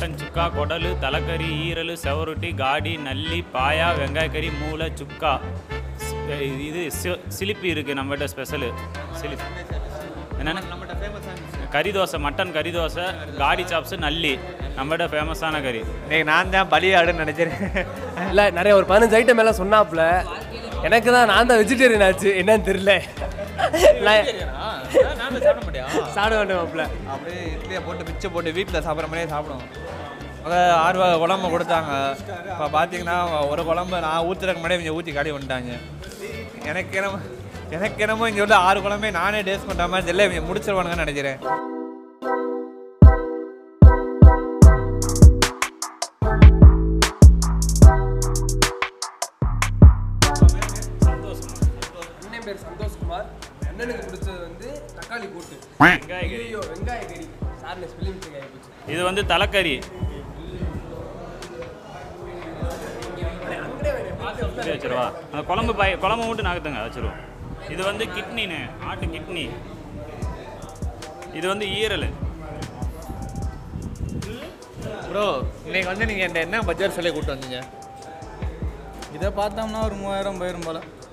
mutton சுக்கா குடலு தலைக்கறி ஈரல் செவரொட்டி காடி நல்லி பாயா வெங்காயக்கறி மூளை சுக்கா ஸ்- இது சி- சிலிப்பி இருக்குது நம்மகிட்ட ஸ்பெஷலு சிலிப்பி என்னென்ன நம்மகிட்ட ஃபேமஸான கறி தோசை மட்டன் கறி தோசை காடி சாப்ஸு நல்லி நம்மகிட்ட ஃபேமஸான கறி இன்னைக்கு நான் தான் பலியாடுன்னு நினைக்கிறேன் இல்லை நிறைய ஒரு பதினஞ்சு ஐட்டம் எல்லாம் சொன்னாப்புல எனக்கு தான் நான் தான் வெஜிடேரியன் ஆச்சு என்னன்னு தெரியல நான் சாப்பிட மாட்டியா சாப்பிட வேண்டாம்ல அப்படியே இட்லியை போட்டு பிச்சை போட்டு வீட்டில் சாப்பிட்ற மாதிரியே சாப்பிடுவோம் அதை ஆறு வகை குழம்பு கொடுத்தாங்க இப்போ பார்த்தீங்கன்னா ஒரு குழம்பு நான் ஊற்றுறதுக்கு முன்னாடி இவங்க ஊற்றி காலி வந்துட்டாங்க எனக்கு என்னமோ எனக்கு என்னமோ இங்கே உள்ள ஆறு குழம்பே நானே டேஸ்ட் பண்ணுற மாதிரி தெரியல இவங்க முடிச்சிருவானுங்கன்னு நினைக்கிறேன் அண்ணன் பேர் சந்தோஷ்குமார் அண்ணனுக்கு பிடிச்சது வந்து தக்காளி கூட்டு வெங்காயக்கறி ஐயோ வெங்காய கறி சார் ஸ்பெல்லிங் மிஸ்டேக் ஆகி போச்சு இது வந்து தலைக்கறி இது வச்சிருவா அந்த குழம்பு பாய் குழம்பு மட்டும் நகர்த்துங்க வச்சிருவோம் இது வந்து கிட்னின்னு ஆட்டு கிட்னி இது வந்து ஈரல் ப்ரோ இன்னைக்கு வந்து நீங்கள் என்ன பட்ஜெட் சொல்லி கூப்பிட்டு வந்தீங்க இதை பார்த்தோம்னா ஒரு மூவாயிரம் போயிரும் போல